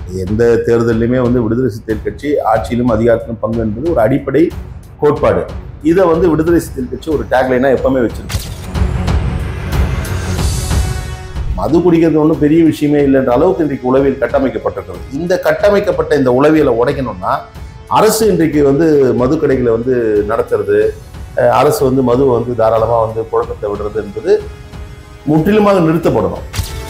எந்த தேர்தலையுமே வந்து விடுதலை சிறுத்தைகள் கட்சி ஆட்சியிலும் அதிகாரத்திலும் பங்கு என்பது ஒரு அடிப்படை கோட்பாடு இதை வந்து விடுதலை சிறுத்தைகள் கட்சி ஒரு டேக்லைனா எப்பவுமே வச்சிருக்கோம் மது குடிக்கிறது ஒன்றும் பெரிய விஷயமே இல்லைன்ற அளவுக்கு இன்றைக்கு உளவியல் கட்டமைக்கப்பட்டிருக்கிறது இந்த கட்டமைக்கப்பட்ட இந்த உளவியலை உடைக்கணும்னா அரசு இன்றைக்கு வந்து மது கடைகளை வந்து நடத்துறது அஹ் அரசு வந்து மதுவை வந்து தாராளமாக வந்து புழக்கத்தை விடுறது என்பது முற்றிலுமாக நிறுத்தப்படணும்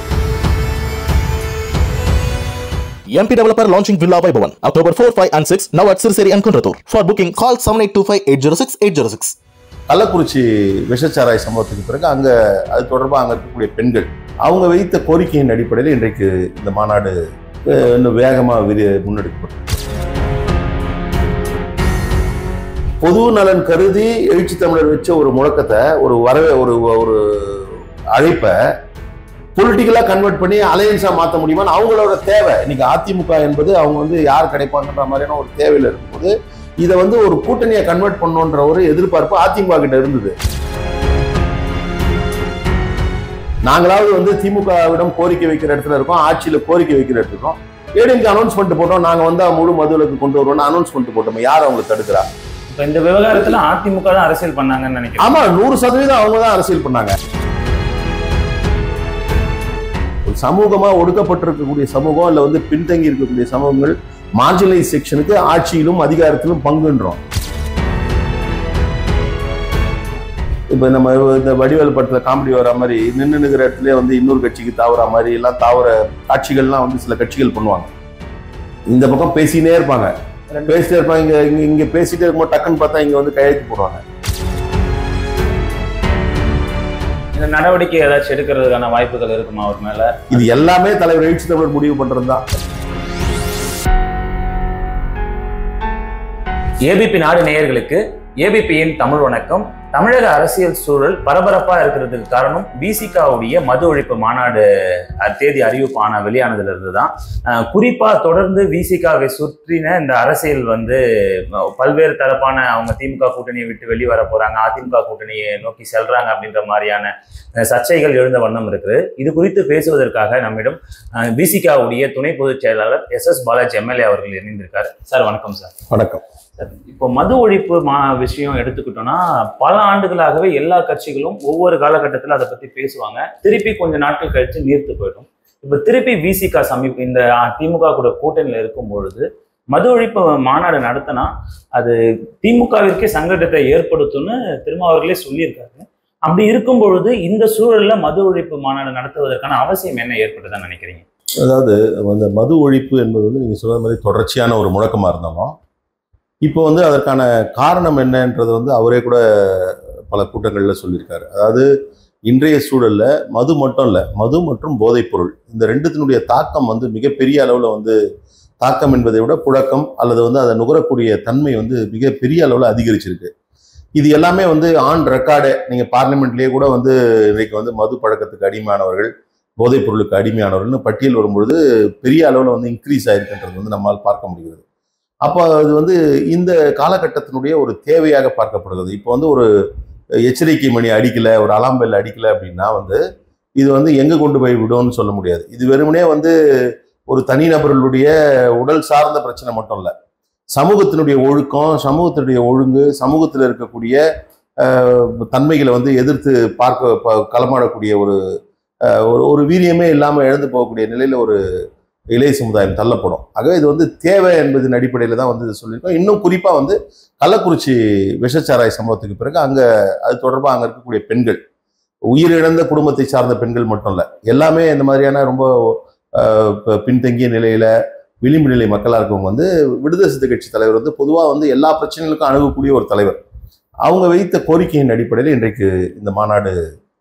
MP Developer launching Villa Vaibhavan October 4, 5 and 6 now at Sirseri and Kunratur. For booking call 7825-806-806. Kallakurichi விஷச்சாராய சம்பவத்துக்கு பிறகு அங்கே அது தொடர்பாக அங்கே இருக்கக்கூடிய பெண்கள் அவங்க வைத்த கோரிக்கையின் அடிப்படையில் இன்றைக்கு இந்த மாநாடு அஹ், இன்னும் வேகமாக விரி முன்னெடுக்கப்பட்டது பொது நலன் கருதி எழுச்சி தமிழர் வச்ச ஒரு முழக்கத்தை ஒரு வரவே ஒரு ஒரு அழைப்பை பொலிட்டிக்கலாக கன்வெர்ட் பண்ணி அலையன்ஸாக மாற்ற முடியுமான்னு அவங்களோட தேவை இன்னைக்கு அதிமுக என்பது அவங்க வந்து யார் கிடைப்பாங்கன்ற மாதிரியான ஒரு தேவையில் இருக்கும்போது இதை வந்து ஒரு கூட்டணியை கன்வெர்ட் பண்ணணுன்ற ஒரு எதிர்பார்ப்பு அதிமுக கிட்ட இருந்தது நாங்களாவது வந்து திமுகவிடம் கோரிக்கை வைக்கிற இடத்துல இருக்கோம் ஆட்சியில கோரிக்கை வைக்கிற இடத்துல இருக்கோம் ஏடிஎம்கே அனௌன்ஸ்மெண்ட் போட்டோம் நாங்க வந்து முழு மதுவிலக்கு கொண்டு வருவோம்னு அனௌன்ஸ்மெண்ட் போட்டோம் யார் அவங்களை தடுக்கிறா இப்ப இந்த விவகாரத்துல அதிமுக தான் அரசியல் பண்ணாங்கன்னு நினைக்கிறேன் ஆமா நூறு சதவீதம் அவங்க தான் அரசியல் பண்ணாங்க ஒரு சமூகமா ஒடுக்கப்பட்டிருக்கக்கூடிய சமூகம் இல்ல வந்து பின்தங்கி இருக்கக்கூடிய சமூகங்கள் மார்ஜினலைஸ் செக்ஷனுக்கு ஆட்சியிலும் அதிகாரத்திலும் பங்குன்றோம் இப்ப நம்ம இந்த வடிவேல் படத்துல காமெடி வர மாதிரி நின்று நிற்கிற இடத்துல வந்து இன்னொரு கட்சிக்கு தாவற மாதிரி எல்லாம் தாவற காட்சிகள்லாம் வந்து சில கட்சிகள் பண்ணுவாங்க இந்த பக்கம் பேசினே இருப்பாங்க பேசிட்டே இருப்பாங்க இங்க இங்க இங்க பேசிட்டே இருக்கும்போது டக்குன்னு பார்த்தா இங்க வந்து கையெழுத்து போடுவாங்க இந்த நடவடிக்கை ஏதாச்சும் எடுக்கிறதுக்கான வாய்ப்புகள் இருக்குமா அவர் மேல இது எல்லாமே தலைவர் எழுச்சி தமிழர் முடிவு பண்றதுதான் ஏபிபி நாடு நேயர்களுக்கு ஏபிபியின் தமிழ் வணக்கம் தமிழக அரசியல் சூழல் பரபரப்பா இருக்கிறதுக்கு காரணம் பிசிகாவுடைய மது ஒழிப்பு மாநாடு அஹ், தேதி அறிவிப்பான வெளியானதுல இருந்து தான் அஹ், குறிப்பா தொடர்ந்து விசிகாவை சுற்றின இந்த அரசியல் வந்து அஹ், பல்வேறு தரப்பான அவங்க திமுக கூட்டணியை விட்டு வெளியே வர போறாங்க அதிமுக கூட்டணியை நோக்கி செல்றாங்க அப்படின்ற மாதிரியான அஹ், சர்ச்சைகள் எழுந்த வண்ணம் இருக்குது இது குறித்து பேசுவதற்காக நம்மிடம் பிசிகாவுடைய துணை பொதுச் செயலாளர் எஸ் எஸ் பாலாஜி எம்எல்ஏ அவர்கள் இணைந்திருக்கார் சார் வணக்கம் சார் வணக்கம் இப்போ மது ஒழிப்பு மா விஷயம் எடுத்துக்கிட்டோம்னா பல ஆண்டுகளாகவே எல்லா கட்சிகளும் ஒவ்வொரு காலகட்டத்தில் அதை பத்தி பேசுவாங்க திருப்பி கொஞ்ச நாட்கள் கழிச்சு நீர்த்து போயிடும் இப்போ திருப்பி விசிகா சமீப இந்த அஹ், திமுக கூட கூட்டணியில் இருக்கும் பொழுது மது ஒழிப்பு மாநாடு நடத்தினா அது திமுகவிற்கே சங்கடத்தை ஏற்படுத்தும்னு திருமாவர்களே சொல்லியிருக்காரு அப்படி இருக்கும் பொழுது இந்த சூழல்ல மது ஒழிப்பு மாநாடு நடத்துவதற்கான அவசியம் என்ன ஏற்பட்டதா நினைக்கிறீங்க அதாவது அந்த மது ஒழிப்பு என்பது வந்து நீங்க சொன்ன மாதிரி தொடர்ச்சியான ஒரு முழக்கமா இருந்தாலும் இப்போ வந்து அதற்கான காரணம் என்னன்றது வந்து அவரே கூட பல கூட்டங்களில் சொல்லியிருக்காரு அதாவது இன்றைய சூழல்ல மது மட்டும் இல்லை மது மற்றும் போதைப் பொருள் இந்த ரெண்டுத்தினுடைய தாக்கம் வந்து மிகப்பெரிய அளவில் வந்து தாக்கம் என்பதை விட புழக்கம் அல்லது வந்து அதை நுகரக்கூடிய தன்மை வந்து மிகப்பெரிய அளவில் அதிகரிச்சிருக்கு இது எல்லாமே வந்து ஆன் ரெக்கார்டு நீங்கள் பார்லிமெண்ட்லேயே கூட வந்து இன்றைக்கு வந்து மது பழக்கத்துக்கு அடிமையானவர்கள் போதைப் பொருளுக்கு அடிமையானவர்கள்னு பட்டியல் வரும்பொழுது பெரிய அளவில் வந்து இன்க்ரீஸ் ஆயிருக்குன்றது வந்து நம்மால் பார்க்க முடிகிறது அப்போ அது வந்து இந்த காலகட்டத்தினுடைய ஒரு தேவையாக பார்க்கப்படுகிறது இப்போ வந்து ஒரு எச்சரிக்கை மணி அடிக்கல ஒரு அலாம் பெல் அடிக்கல அப்படின்னா வந்து இது வந்து எங்கே கொண்டு போய் விடும்னு சொல்ல முடியாது இது வெறுமனே வந்து ஒரு தனிநபர்களுடைய உடல் சார்ந்த பிரச்சனை மட்டும் இல்லை சமூகத்தினுடைய ஒழுக்கம் சமூகத்தினுடைய ஒழுங்கு சமூகத்தில் இருக்கக்கூடிய அஹ், தன்மைகளை வந்து எதிர்த்து பார்க்க ப- களமாடக்கூடிய ஒரு அஹ், ஒரு ஒரு வீரியமே இல்லாமல் இழந்து போகக்கூடிய நிலையில் ஒரு இளைய சமுதாயம் தள்ளப்படும் ஆகவே இது வந்து தேவை என்பதன் அடிப்படையில் தான் வந்து இது சொல்லியிருக்கோம் இன்னும் குறிப்பாக வந்து கள்ளக்குறிச்சி விஷச்சாராய சம்பவத்துக்கு பிறகு அங்கே அது தொடர்பாக அங்கே இருக்கக்கூடிய பெண்கள் உயிரிழந்த குடும்பத்தை சார்ந்த பெண்கள் மட்டும் இல்லை எல்லாமே இந்த மாதிரியான ரொம்ப அஹ், ப- பின்தங்கிய நிலையில விளிம்பு நிலை மக்களாக இருக்கவங்க வந்து விடுதலை சிறுத்தை கட்சி தலைவர் வந்து பொதுவாக வந்து எல்லா பிரச்சனைகளுக்கும் அணுகக்கூடிய ஒரு தலைவர் அவங்க வைத்த கோரிக்கையின் அடிப்படையில் இன்றைக்கு இந்த மாநாடு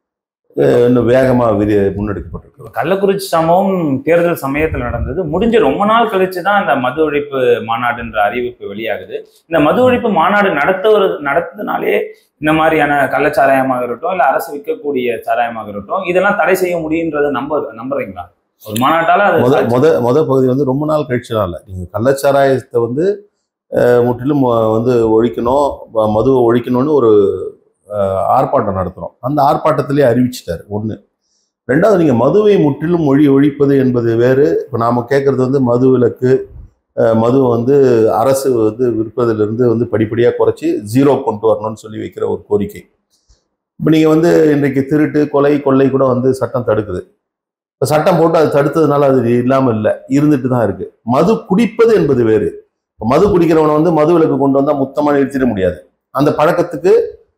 அஹ், இன்னும் வேகமாக விரி முன்னெடுக்கப்பட்டிருக்கு கள்ளக்குறிச்சி சம்பவம் தேர்தல் சமயத்தில் நடந்தது முடிஞ்ச ரொம்ப நாள் கழிச்சு தான் இந்த மது ஒழிப்பு மாநாடுன்ற அறிவிப்பு வெளியாகுது இந்த மது ஒழிப்பு மாநாடு நடத்துவது நடத்துனாலே இந்த மாதிரியான கள்ளச்சாராயமாக இருக்கட்டும் இல்ல அரசு விற்கக்கூடிய சாராயமாக இருக்கட்டும் இதெல்லாம் தடை செய்ய முடியுன்றதை நம்ப நம்புறீங்களா ஒரு மாநாட்டால அது முத முத முத பகுதி வந்து ரொம்ப நாள் கழிச்சுலாம் இல்லை நீங்கள் கள்ளச்சாராயத்தை வந்து அஹ், முற்றிலும் அஹ், வந்து ஒழிக்கணும் ம- மதுவை ஒழிக்கணும்னு ஒரு அஹ், ஆர்ப்பாட்டம் நடத்துகிறோம் அந்த ஆர்ப்பாட்டத்திலே அறிவிச்சிட்டாரு ஒன்று ரெண்டாவது நீங்கள் மதுவை முற்றிலும் மொழி ஒழிப்பது என்பது வேறு இப்போ நாம் கேட்குறது வந்து மது விலக்கு அஹ், மது வந்து அரசு வந்து விற்பதிலிருந்து வந்து படிப்படியாக குறைச்சி ஜீரோ கொண்டு வரணும்னு சொல்லி வைக்கிற ஒரு கோரிக்கை இப்போ நீங்கள் வந்து இன்றைக்கு திருட்டு கொலை கொள்ளை கூட வந்து சட்டம் தடுக்குது இப்போ சட்டம் போட்டு அது தடுத்ததுனால அது இல்லாமல் இல்லை இருந்துட்டு தான் இருக்கு மது குடிப்பது என்பது வேறு இப்போ மது குடிக்கிறவனை வந்து மது விலக்கு கொண்டு வந்தால் முத்தமாக நிறுத்திட முடியாது அந்த பழக்கத்துக்கு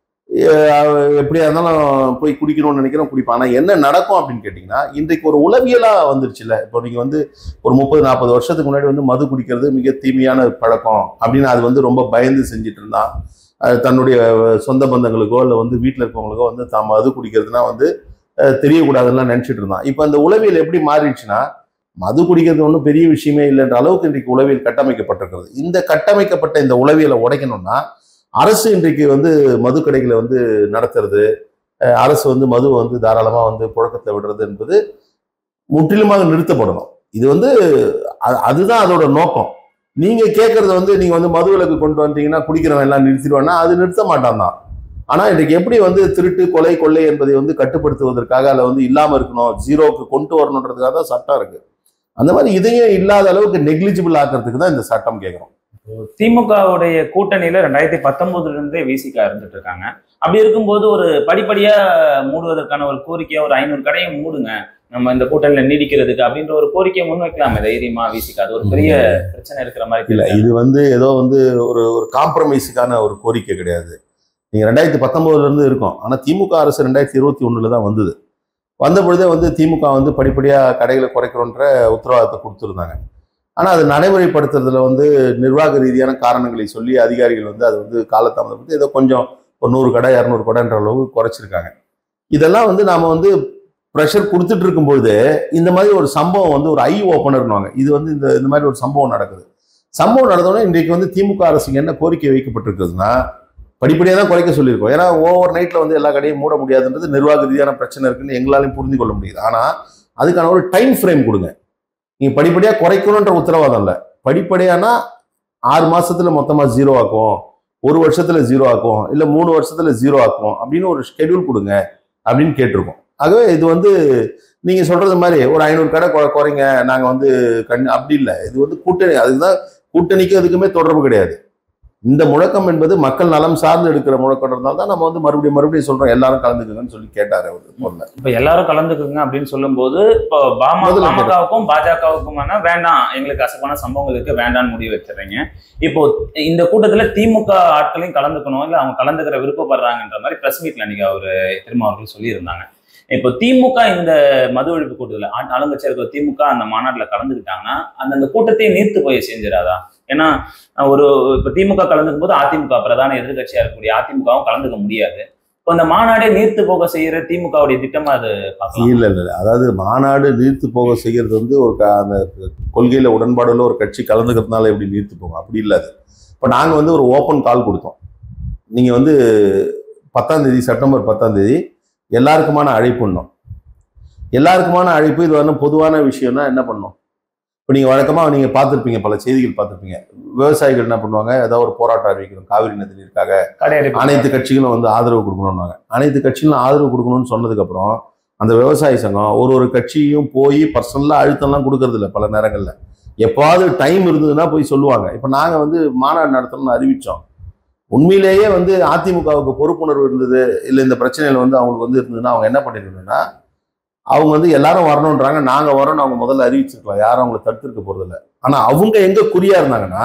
அஹ், எப்படியா இருந்தாலும் போய் குடிக்கணும்னு நினைக்கிறோம் குடிப்பான் ஆனால் என்ன நடக்கும் அப்படின்னு கேட்டிங்கன்னா இன்றைக்கு ஒரு உளவியலாக வந்துருச்சுல்ல இப்போ நீங்கள் வந்து ஒரு முப்பது நாற்பது வருஷத்துக்கு முன்னாடி வந்து மது குடிக்கிறது மிக தீமையான பழக்கம் அப்படின்னு அது வந்து ரொம்ப பயந்து செஞ்சுட்டு இருந்தான் அது தன்னுடைய சொந்த பந்தங்களுக்கோ இல்லை வந்து வீட்டில் இருக்கவங்களுக்கோ வந்து தான் மது குடிக்கிறதுனா வந்து அஹ், தெரியக்கூடாதுன்னு நினச்சிட்டு இருந்தான் இப்போ அந்த உளவியல் எப்படி மாறிடுச்சுன்னா மது குடிக்கிறது ஒன்றும் பெரிய விஷயமே இல்லைன்ற அளவுக்கு இன்றைக்கு உளவியல் கட்டமைக்கப்பட்டிருக்கிறது இந்த கட்டமைக்கப்பட்ட இந்த உளவியலை உடைக்கணும்னா அரசு இன்றைக்கு வந்து மது கடைகளை வந்து நடத்துறது அஹ், அரசு வந்து மதுவை வந்து தாராளமாக வந்து புழக்கத்தை விடுறது என்பது முற்றிலுமாக நிறுத்தப்படணும் இது வந்து அ- அதுதான் அதோட நோக்கம் நீங்க கேட்கறது வந்து நீங்க வந்து மது விலக்கு கொண்டு வந்தீங்கன்னா குடிக்கிறவன் எல்லாம் நிறுத்திடுவான்னா அது நிறுத்த மாட்டான் தான் ஆனா இன்றைக்கு எப்படி வந்து திருட்டு கொலை கொள்ளை என்பதை வந்து கட்டுப்படுத்துவதற்காக அதில் வந்து இல்லாம இருக்கணும் ஜீரோவுக்கு கொண்டு வரணுன்றதுக்காக தான் சட்டம் இருக்கு அந்த மாதிரி இதையும் இல்லாத அளவுக்கு நெக்லிஜிபிள் ஆக்கிறதுக்கு தான் இந்த சட்டம் கேட்குறோம் திமுகவுடைய கூட்டணியில ரெண்டாயிரத்தி பத்தொன்பதுல இருந்தே விசிகா இருந்துட்டு இருக்காங்க அப்படி இருக்கும்போது ஒரு படிப்படியா மூடுவதற்கான ஒரு கோரிக்கையா ஒரு ஐநூறு கடையை மூடுங்க நம்ம இந்த கூட்டணியில நீடிக்கிறதுக்கு அப்படின்ற ஒரு கோரிக்கையை முன்வைக்கலாமே தைரியமா விசிகா அது ஒரு பெரிய பிரச்சனை இருக்கிற மாதிரி இல்ல தெரியல இது வந்து ஏதோ வந்து ஒரு ஒரு காம்ப்ரமைஸுக்கான ஒரு கோரிக்கை கிடையாது நீங்க ரெண்டாயிரத்தி பத்தொன்பதுல இருந்து இருக்கும் ஆனா திமுக அரசு ரெண்டாயிரத்தி இருபத்தி ஒண்ணுல தான் வந்தது வந்த பொழுதே வந்து திமுக வந்து படிப்படியா கடைகளை குறைக்கிறோன்ற உத்தரவாதத்தை கொடுத்துருந்தாங்க ஆனா அது நடைமுறைப்படுத்துறதுல வந்து நிர்வாக ரீதியான காரணங்களை சொல்லி அதிகாரிகள் வந்து அது வந்து காலதாமதப்படுத்தி ஏதோ கொஞ்சம் ஒரு நூறு கடை இரநூறு கடைன்ற அளவு குறைச்சிருக்காங்க இதெல்லாம் வந்து நாம வந்து ப்ரெஷர் கொடுத்துட்டு இருக்கும்பொழுது இந்த மாதிரி ஒரு சம்பவம் வந்து ஒரு ஐ ஓப்பனர்னுவாங்க இது வந்து இந்த இந்த மாதிரி ஒரு சம்பவம் நடக்குது சம்பவம் நடந்தோடனே இன்றைக்கு வந்து திமுக அரசுக்கு என்ன கோரிக்கை வைக்கப்பட்டிருக்குதுன்னா படிப்படியாக தான் குறைக்க சொல்லியிருக்கோம் ஏன்னா ஓவர் நைட்டில் வந்து எல்லா கடையும் மூட முடியாதுன்றது நிர்வாக ரீதியான பிரச்சனை இருக்குன்னு எங்களாலையும் புரிந்து கொள்ள முடியுது ஆனால் அதுக்கான ஒரு டைம் ஃப்ரேம் கொடுங்க நீங்கள் படிப்படியாக குறைக்கணுன்ற உத்தரவாதம் இல்லை படிப்படியானா ஆறு மாசத்துல மொத்தமாக ஜீரோ ஆக்கும் ஒரு வருஷத்துல ஜீரோ ஆக்கும் இல்லை மூணு வருஷத்துல ஜீரோ ஆக்கும் அப்படின்னு ஒரு ஷெட்யூல் கொடுங்க அப்படின்னு கேட்டிருக்கோம் ஆகவே இது வந்து நீங்க சொல்றது மாதிரி ஒரு ஐநூறு கடை குறை- குறைங்க நாங்க வந்து கண் அப்படி இல்லை இது வந்து கூட்டணி அதுதான் கூட்டணிக்கும் அதுக்குமே தொடர்பு கிடையாது இந்த முழக்கம் என்பது மக்கள் நலம் சார்ந்து எடுக்கிற முழக்கம் இருந்தால் தான் நம்ம வந்து மறுபடியும் மறுபடியும் சொல்றோம் எல்லாரும் கலந்துக்குங்கன்னு சொல்லி கேட்டாரு அவர் முதல்ல இப்ப எல்லாரும் கலந்துக்குங்க அப்படின்னு சொல்லும்போது இப்போ பாமா முதல்ல பாமகவுக்கும் பாஜகவுக்குமான வேண்டாம் எங்களுக்கு கசப்பான சம்பவங்கள் இருக்கு வேண்டாம்னு முடிவு வச்சிடுறீங்க இப்போ இந்த கூட்டத்துல திமுக ஆட்களையும் கலந்துக்கணும் இல்ல அவங்க கலந்துக்கிற விருப்பப்படுறாங்கன்ற மாதிரி பிரஸ் மீட்ல அன்னைக்கு அவரு திருமாவர்கள் சொல்லியிருந்தாங்க இப்போ திமுக இந்த மது ஒழிப்பு கூட்டத்துல ஆ- ஆளுங்கட்சியா இருக்கிற திமுக அந்த மாநாட்டுல கலந்துக்கிட்டாங்கன்னா அந்த அந்த கூட்டத்தையே நீர்த்து போய் செஞ்சிடாதா ஏன்னா ஒரு இப்ப திமுக கலந்துக்கும் போது அதிமுக பிரதான எதிர்க்கட்சியா இருக்கக்கூடிய அதிமுகவும் கலந்துக்க முடியாது இப்போ இந்த மாநாடே நீர்த்து போக செய்யற திமுகவுடைய திட்டமா அது பார்க்கலாம் இல்ல இல்ல இல்ல. அதாவது மாநாடு நீர்த்து போக செய்யறது வந்து ஒரு க- அந்த கொள்கையில உடன்பாடுள்ள ஒரு கட்சி கலந்துக்கிறதுனால எப்படி நீர்த்து போகும் அப்படி இல்லை அது இப்போ நாங்கள் வந்து ஒரு ஓப்பன் கால் கொடுத்தோம் நீங்கள் வந்து பத்தாம் தேதி செப்டம்பர் பத்தாம் தேதி எல்லாருக்குமான அழைப்புன்னோம் எல்லாருக்குமான அழைப்பு இது வந்து பொதுவான விஷயம்னா என்ன பண்ணோம் இப்போ நீங்கள் வழக்கமாக நீங்கள் பார்த்துருப்பீங்க பல செய்திகள் பார்த்துருப்பீங்க விவசாயிகள் என்ன பண்ணுவாங்க ஏதாவது ஒரு போராட்டம் அறிவிக்கணும் காவிரி நதி நீருக்காக கடையடைப்பு அனைத்து கட்சிகளும் வந்து ஆதரவு கொடுக்கணும்னாங்க அனைத்து கட்சிகளும் ஆதரவு கொடுக்கணும்னு சொன்னதுக்கப்புறம் அந்த விவசாய சங்கம் ஒரு ஒரு கட்சியும் போய் பர்சனலாக அழுத்தம்லாம் கொடுக்கறது இல்ல பல நேரங்களில் எப்பாவது டைம் இருந்ததுன்னா போய் சொல்லுவாங்க இப்போ நாங்கள் வந்து மாநாடு நடத்தணும்னு அறிவித்தோம் உண்மையிலேயே வந்து அதிமுகவுக்கு பொறுப்புணர்வு இருந்தது இல்லை இந்த பிரச்சனையில் வந்து அவங்களுக்கு வந்து இருந்ததுன்னா அவங்க என்ன பண்ணிருக்கணும்னா அவங்க வந்து எல்லாரும் வரணுன்றாங்க நாங்கள் வரோம்னு அவங்க முதல்ல அறிவிச்சிருக்கலாம் யாரும் அவங்களை தடுத்திருக்க போகிறதில்ல ஆனால் அவங்க எங்கே குறியா இருந்தாங்கன்னா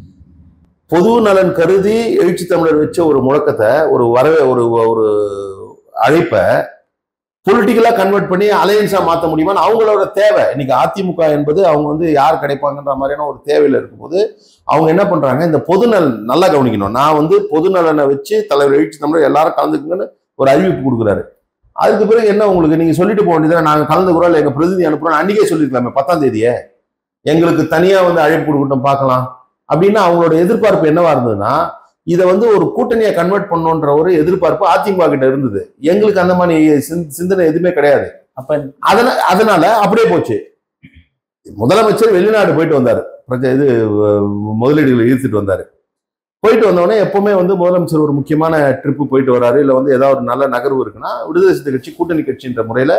பொது நலன் கருதி எழுச்சி தமிழர் வச்ச ஒரு முழக்கத்தை ஒரு வரவே ஒரு ஒரு அழைப்பை பொலிட்டிக்கலா கன்வெர்ட் பண்ணி அலையன்ஸா மாத்த முடியுமான்னு அவங்களோட தேவை இன்னைக்கு அதிமுக என்பது அவங்க வந்து யார் கிடைப்பாங்கன்ற மாதிரியான ஒரு தேவையில இருக்கும்போது அவங்க என்ன பண்றாங்க இந்த பொதுநலன் நல்லா கவனிக்கணும் நான் வந்து பொதுநலனை வச்சு தலைவர் எழுச்சி தமிழர் எல்லாரும் கலந்துக்குங்கன்னு ஒரு அறிவிப்பு கொடுக்குறாரு அதுக்கு பிறகு என்ன உங்களுக்கு நீங்க சொல்லிட்டு போக வேண்டியது நாங்க கலந்துக்கிறோம் இல்லை எங்க பிரதிநிதி அனுப்புறோம் அன்னைக்கே சொல்லிருக்கலாமே பத்தாம் தேதியே எங்களுக்கு தனியா வந்து அழைப்பு கொடுக்கட்டும் பார்க்கலாம் அப்படின்னா அவங்களோட எதிர்பார்ப்பு என்னவா இருந்ததுன்னா இதை வந்து ஒரு கூட்டணியை கன்வெர்ட் பண்ணணுன்ற ஒரு எதிர்பார்ப்பு அதிமுக கிட்ட இருந்தது எங்களுக்கு அந்த மாதிரி சிந்- சிந்தனை எதுவுமே கிடையாது அப்ப அதனால அதனால அப்படியே போச்சு முதலமைச்சர் வெளிநாடு போயிட்டு வந்தாரு பிரச்ச- இது அஹ், முதலீடுகளை ஈர்த்துட்டு வந்தாரு போயிட்டு வந்தோடனே எப்பவுமே வந்து முதலமைச்சர் ஒரு முக்கியமான ட்ரிப்பு போயிட்டு வராரு இல்லை வந்து ஏதாவது ஒரு நல்ல நகர்வு இருக்குன்னா விடுதலை சிறுத்தை கட்சி கூட்டணி கட்சின்ற முறையில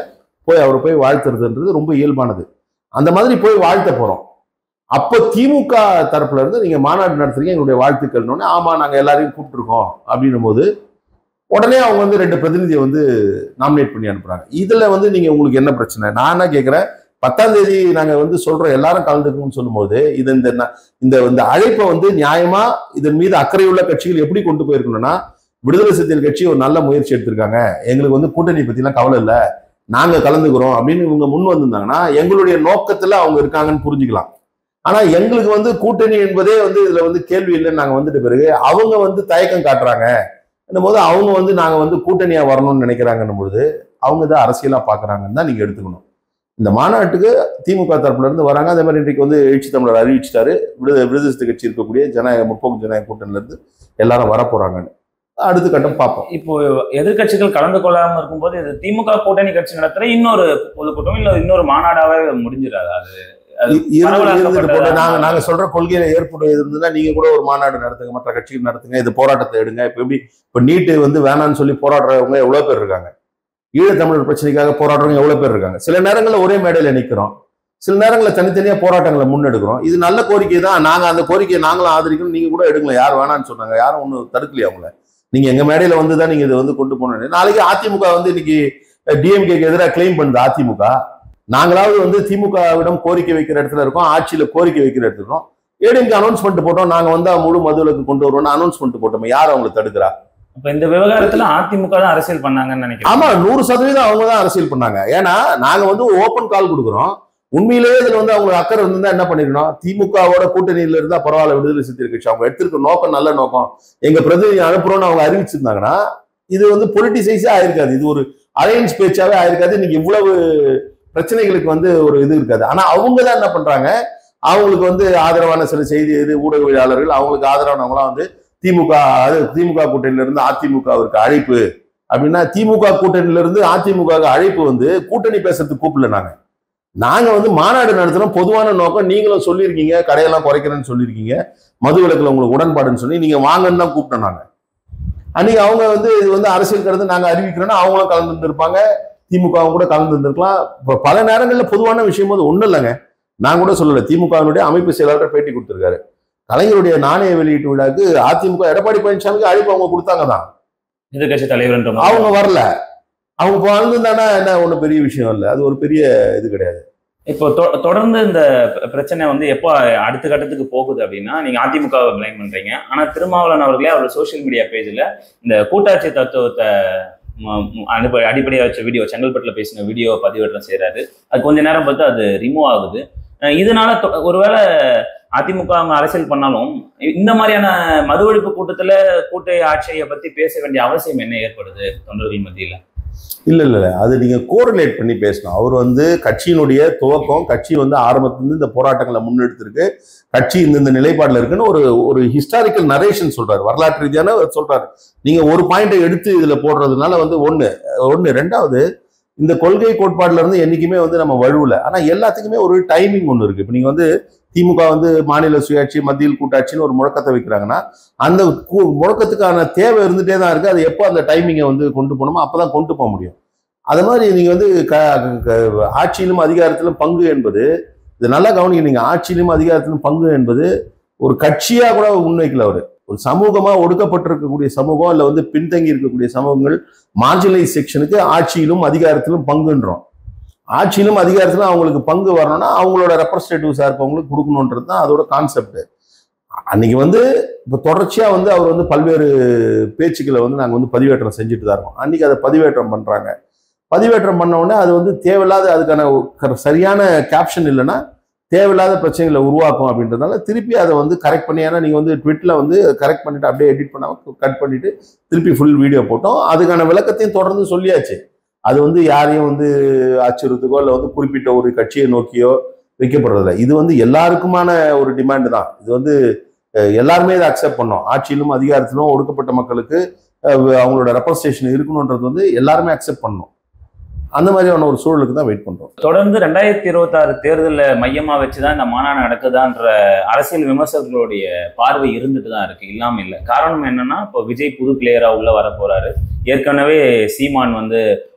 போய் அவரை போய் வாழ்த்துறதுன்றது ரொம்ப இயல்பானது அந்த மாதிரி போய் வாழ்த்த போறோம் அப்போ திமுக தரப்புல இருந்து நீங்க மாநாடு நடத்துறீங்க எங்களுடைய வாழ்த்துக்கள்னு ஆமா நாங்க எல்லாரையும் கூப்பிட்டுருக்கோம் அப்படின்னும் போது உடனே அவங்க வந்து ரெண்டு பிரதிநிதியை வந்து நாமினேட் பண்ணி அனுப்புறாங்க இதுல வந்து நீங்க உங்களுக்கு என்ன பிரச்சனை நான் என்ன கேட்கிறேன் பத்தாம் தேதி நாங்க வந்து சொல்றோம் எல்லாரும் கலந்துக்கணும்னு சொல்லும்போது இது இந்த ந- இந்த இந்த அழைப்பை வந்து நியாயமா இதன் மீது அக்கறையுள்ள கட்சிகள் எப்படி கொண்டு போயிருக்கணும்னா விடுதலை சிறுத்தைகள் கட்சி ஒரு நல்ல முயற்சி எடுத்திருக்காங்க எங்களுக்கு வந்து கூட்டணி பத்திலாம் கவலை இல்லை நாங்க கலந்துக்கிறோம் அப்படின்னு இவங்க முன் வந்திருந்தாங்கன்னா எங்களுடைய நோக்கத்துல அவங்க இருக்காங்கன்னு புரிஞ்சுக்கலாம் ஆனா எங்களுக்கு வந்து கூட்டணி என்பதே வந்து இதுல வந்து கேள்வி இல்லைன்னு நாங்க வந்துட்ட பிறகு அவங்க வந்து தயக்கம் காட்டுறாங்க போது அவங்க வந்து நாங்க வந்து கூட்டணியா வரணும்னு நினைக்கிறாங்கன்னும் பொழுது அவங்க தான் அரசியலா பாக்குறாங்கன்னு தான் நீங்க எடுத்துக்கணும் இந்த மாநாட்டுக்கு திமுக தரப்புல இருந்து வராங்க அதே மாதிரி இன்றைக்கு வந்து எழுச்சி தமிழர் அறிவிச்சிட்டாரு விடுதலை விடுதலை சிறுத்தை கட்சி இருக்கக்கூடிய ஜனநாயக முற்போக்கு ஜனநாயக கூட்டணில இருந்து எல்லாரும் வர போறாங்கன்னு அடுத்த கட்டம் பார்ப்போம் இப்போ எதிர்க்கட்சிகள் கலந்து கொள்ளாம இருக்கும்போது இது திமுக கூட்டணி கட்சி நடத்துற இன்னொரு பொதுக்கூட்டம் இல்ல இன்னொரு மாநாடாவே முடிஞ்சிடாது அது அது இ- இருந்து- பரவலாக்கப்பட்ட இருந்துட்டு போட்டு நாங்க மாநாடு. நாங்க சொல்ற கொள்கையில ஏற்புடைய இருந்ததுன்னா நீங்க கூட ஒரு மாநாடு நடத்துங்க மற்ற கட்சிகள் நடத்துங்க இது போராட்டத்தை எடுங்க இப்ப எப்படி இப்ப நீட்டு வந்து வேணாம்னு சொல்லி போராடுறவங்க எவ்வளவு பேர் இருக்காங்க ஈழத்தமிழர் பிரச்சனைக்காக போராடுறவங்க எவ்வளவு பேர் இருக்காங்க சில நேரங்கள்ல ஒரே மேடையில நிக்கிறோம் சில நேரங்களில் தனித்தனியா போராட்டங்களை முன்னெடுக்கிறோம் இது நல்ல கோரிக்கை தான் நாங்க அந்த கோரிக்கையை நாங்களும் ஆதரிக்கணும் நீங்க கூட எடுங்களேன் யார் வேணாம்னு சொன்னாங்க யாரும் ஒன்றும் தடுக்கலையா அவங்கள நீங்க எங்க மேடையில வந்து தான் நீங்க இதை வந்து கொண்டு போனோம் நாளைக்கு அதிமுக வந்து இன்னைக்கு டிஎம்கேக்கு எதிராக கிளைம் பண்ணுது அதிமுக நாங்களாவது வந்து திமுகவிடம் கோரிக்கை வைக்கிற இடத்துல இருக்கோம் ஆட்சியில கோரிக்கை வைக்கிற இடத்துல இருக்கோம் ஏடிஎம்கே அனௌன்ஸ்மெண்ட் போட்டோம் நாங்க வந்து முழு மதுவிலக்கு கொண்டு வருவோம்னு அனௌன்ஸ்மெண்ட் போட்டோம் யார் அவங்களை தடுக்கிறா இப்ப இந்த விவகாரத்துல அதிமுக தான் அரசியல் பண்ணாங்கன்னு நினைக்கிறேன் ஆமா நூறு சதவீதம் அவங்க தான் அரசியல் பண்ணாங்க ஏன்னா நாங்க வந்து ஓப்பன் கால் கொடுக்குறோம் உண்மையிலேயே இதுல வந்து அவங்களுக்கு அக்கறை இருந்தா என்ன பண்ணிருக்கணும் திமுகவோட கூட்டணியில இருந்தா பரவாயில்ல விடுதலை சிறுத்தை கட்சி அவங்க எடுத்திருக்க நோக்கம் நல்ல நோக்கம் எங்க பிரதிநிதி அனுப்புறோம்னு அவங்க அறிவிச்சிருந்தாங்கன்னா இது வந்து பொலிட்டிசைஸே ஆயிருக்காது இது ஒரு அலையன்ஸ் பேச்சாவே ஆயிருக்காது இன்னைக்கு இவ்வளவு பிரச்சனைகளுக்கு வந்து ஒரு இது இருக்காது ஆனா அவங்க தான் என்ன பண்றாங்க அவங்களுக்கு வந்து ஆதரவான சில செய்தி இது ஊடகவியலாளர்கள் அவங்களுக்கு ஆதரவானவங்களாம் வந்து திமுக அது திமுக கூட்டணியில இருந்து அதிமுகவிற்கு அழைப்பு அப்படின்னா திமுக கூட்டணியில இருந்து அதிமுக க்கு அழைப்பு வந்து கூட்டணி பேசுறதுக்கு கூப்பிடல நாங்க நாங்க வந்து மாநாடு நடத்துறோம் பொதுவான நோக்கம் நீங்களும் சொல்லியிருக்கீங்க கடையெல்லாம் குறைக்கிறேன்னு சொல்லியிருக்கீங்க மது விலக்குல உங்களுக்கு உடன்பாடுன்னு சொல்லி நீங்க வாங்கன்னு தான் கூப்பிட்டோம் நாங்க அன்னைக்கு அவங்க வந்து இது வந்து அரசியல் கருத்து நாங்க அறிவிக்கிறோம்னா அவங்களும் கலந்து இருந்திருப்பாங்க திமுகவும் கூட கலந்து இருந்திருக்கலாம் இப்போ பல நேரங்களில் பொதுவான விஷயம் போது ஒன்றும் இல்லைங்க நான் கூட சொல்லலை திமுகவினுடைய அமைப்பு செயலாளர் பேட்டி கொடுத்திருக்காரு கலைஞருடைய நாணய வெளியீட்டு விழாக்கு அதிமுக எடப்பாடி பழனிசாமிக்கு அழைப்பு அவங்க கொடுத்தாங்க தான் எதிர்க்கட்சி தலைவர்ன்ற மாதிரி. அவங்க வரல அவங்க இப்போ வந்திருந்தானா என்ன ஒன்றும் பெரிய விஷயம் இல்லை அது ஒரு பெரிய இது கிடையாது இப்போ தொ- தொடர்ந்து இந்த ப- பிரச்சனை வந்து எப்போ அடுத்த கட்டத்துக்கு போகுது அப்படின்னா நீங்க அதிமுகவை பிளைம் பண்றீங்க ஆனா திருமாவளவன் அவர்களே அவர் சோஷியல் மீடியா பேஜ்ல இந்த கூட்டாட்சி தத்துவத்தை ம- ம- அனுப்ப அடிப்படையா வச்ச வீடியோ செங்கல்பட்டுல பேசின வீடியோ பதிவேற்றம் செய்யறாரு அது கொஞ்ச நேரம் பார்த்து அது ரிமூவ் ஆகுது அஹ் இதனால தொ- ஒருவேளை அதிமுக அவங்க அரசியல் பண்ணாலும் இந்த மாதிரியான மது ஒழிப்பு கூட்டத்துல கூட்டை ஆட்சியை பத்தி பேச வேண்டிய அவசியம் என்ன ஏற்படுது தொண்டர்கள் மத்தியில இல்ல இல்ல இல்ல. அது நீங்க கோரிலேட் பண்ணி பேசணும் அவர் வந்து கட்சியினுடைய துவக்கம் கட்சி வந்து ஆரம்பத்திலிருந்து இந்த போராட்டங்களை முன்னெடுத்திருக்கு கட்சி இந்த இந்த நிலைப்பாடுல இருக்குன்னு ஒரு ஒரு ஹிஸ்டாரிக்கல் நரேஷன் சொல்றாரு வரலாற்று ரீதியான அவர் சொல்றாரு நீங்க ஒரு பாயிண்டை எடுத்து இதுல போடுறதுனால வந்து ஒண்ணு ஒண்ணு ரெண்டாவது இந்த கொள்கை கோட்பாடுல இருந்து என்னைக்குமே வந்து நம்ம வழுவல ஆனா எல்லாத்துக்குமே ஒரு டைமிங் ஒன்று இருக்கு இப்போ நீங்க வந்து திமுக வந்து மாநில சுயாட்சி மத்தியில் கூட்டாட்சின்னு ஒரு முழக்கத்தை வைக்கிறாங்கன்னா அந்த கு- முழக்கத்துக்கான தேவை இருந்துட்டே தான் இருக்கு அது எப்போ அந்த டைமிங்கை வந்து கொண்டு போகணுமோ அப்பதான் கொண்டு போக முடியும் அது மாதிரி நீங்க வந்து க க- ஆட்சியிலும் அதிகாரத்திலும் பங்கு என்பது இது நல்லா கவனிக்க நீங்க ஆட்சியிலும் அதிகாரத்திலும் பங்கு என்பது ஒரு கட்சியா கூட முன்வைக்கல அவரு ஒரு சமூகமா ஒடுக்கப்பட்டிருக்கக்கூடிய சமூகம் இல்ல வந்து பின்தங்கி இருக்கக்கூடிய சமூகங்கள் மார்ஜினலைஸ் செக்ஷனுக்கு ஆட்சியிலும் அதிகாரத்திலும் பங்குன்றோம் ஆட்சியிலும் அதிகாரத்திலும் அவங்களுக்கு பங்கு வரணும்னா அவங்களோட ரெப்ரஸன்டேட்டிவ்ஸா இருப்பவங்களுக்கு கொடுக்கணுன்றது தான் அதோட கான்செப்ட் அன்னைக்கு வந்து இப்போ தொடர்ச்சியா வந்து அவர் வந்து பல்வேறு பேச்சுக்களை வந்து நாங்கள் வந்து பதிவேற்றம் செஞ்சுட்டு தான் இருக்கோம் அன்னைக்கு அதை பதிவேற்றம் பண்றாங்க பதிவேற்றம் பண்ண உடனே அது வந்து தேவையில்லாத அதுக்கான க- சரியான கேப்ஷன் இல்லைன்னா தேவையில்லாத பிரச்சனைகளை உருவாக்கும் அப்படின்றதுனால திருப்பி அதை வந்து கரெக்ட் பண்ணி ஏன்னா நீங்கள் வந்து ட்விட்டில் வந்து கரெக்ட் பண்ணிட்டு அப்படியே எடிட் பண்ணாமல் கட் பண்ணிட்டு திருப்பி ஃபுல் வீடியோ போட்டோம் அதுக்கான விளக்கத்தையும் தொடர்ந்து சொல்லியாச்சு அது வந்து யாரையும் வந்து அச்சுறுத்துக்கோ இல்லை வந்து குறிப்பிட்ட ஒரு கட்சியை நோக்கியோ வைக்கப்படுறதில்ல இது வந்து எல்லாருக்குமான ஒரு டிமாண்டு தான் இது வந்து அஹ், எல்லாருமே இதை அக்செப்ட் பண்ணோம் ஆட்சியிலும் அதிகாரத்திலும் ஒடுக்கப்பட்ட மக்களுக்கு அஹ், அவங்களோட ரெப்ரஸன்டேஷன் இருக்கணுன்றது வந்து எல்லாருமே அக்செப்ட் பண்ணணும் அந்த மாதிரியான ஒரு சூழலுக்கு தான் வெயிட் பண்றோம் தொடர்ந்து ரெண்டாயிரத்தி இருபத்தாறு தேர்தலை மையமா வச்சுதான் இந்த மாநாடு நடக்குதான்ற அரசியல் விமர்சகர்களுடைய பார்வை இருந்துட்டு தான் இருக்கு இல்லாம இல்லை காரணம் என்னன்னா இப்போ விஜய் புது பிளேயரா உள்ள வர போறாரு ஏற்கனவே சீமான் வந்து